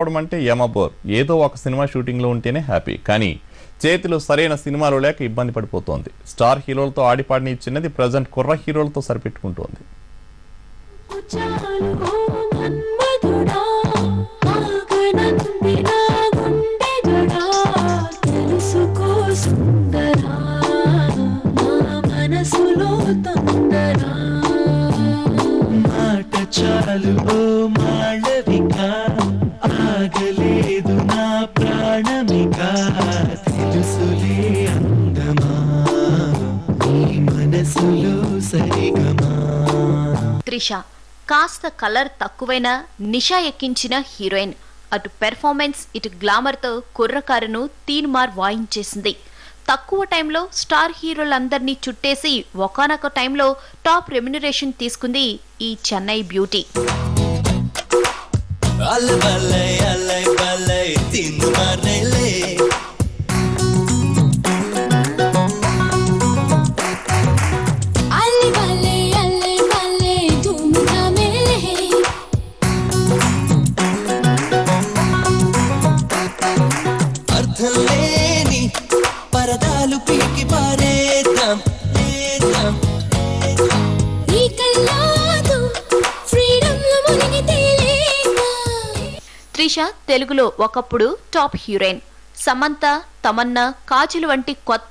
చెప్పడం అంటే యమబోర్ ఏదో ఒక సినిమా షూటింగ్లో ఉంటేనే హ్యాపీ కానీ చేతిలో సరైన సినిమాలు లేక ఇబ్బంది పడిపోతోంది స్టార్ హీరోలతో ఆడిపాడిని ఇచ్చినది ప్రజెంట్ కుర్ర హీరోలతో సరిపెట్టుకుంటోంది చాలు ఓ మన్మధుడా ఆగనంది నా గుండె జడా తెలుసుకో సుందరా నా మనసులో తొందరా మాట చాలు ఓ మాళవిక ఆగలేదు నా ప్రాణమిక తెలుసులే అందమా నీ మనసులో సరిగమా త్రిష కాస్త కలర్ తక్కువైన నిషా ఎక్కించిన హీరోయిన్ అటు పెర్ఫార్మెన్స్ ఇటు గ్లామర్తో కుర్రకారును తీన్మార్ వాయించేసింది తక్కువ టైంలో స్టార్ హీరోలందరినీ చుట్టేసి ఒకనొక టైంలో టాప్ రెమ్యునరేషన్ తీసుకుంది ఈ చెన్నై బ్యూటీ అల్లై బల్లై అల్లై బల్లై తిన్ను మర్రెలే అల్లి బల్లే అల్లి బల్లే ధూమ్ధామేలే అర్థం లేని పరదాలు పీకి పారేద్దాం లేద్దాం ఈ కల్లాదు ఫ్రీడమ్ లో మునిగి తేలేగా త్రిష తెలుగులో ఒకప్పుడు టాప్ హీరోయిన్ సమంత తమన్నా కాజల్ వంటి కొత్త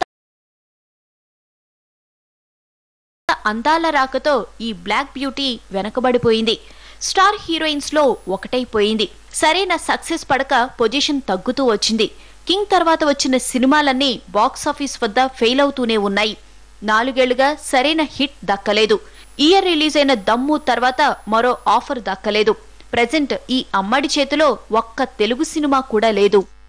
అందాల రాకతో ఈ బ్లాక్ బ్యూటీ వెనకబడిపోయింది స్టార్ హీరోయిన్స్ లో ఒకటైపోయింది సరైన సక్సెస్ పడక పొజిషన్ తగ్గుతూ వచ్చింది కింగ్ తర్వాత వచ్చిన సినిమాలన్నీ బాక్సాఫీస్ వద్ద ఫెయిల్ అవుతూనే ఉన్నాయి నాలుగేళ్లుగా సరైన హిట్ దక్కలేదు ఇయర్ రిలీజ్ అయిన దమ్ము తర్వాత మరో ఆఫర్ దక్కలేదు ప్రజెంట్ ఈ అమ్మడి చేతిలో ఒక్క తెలుగు సినిమా కూడా లేదు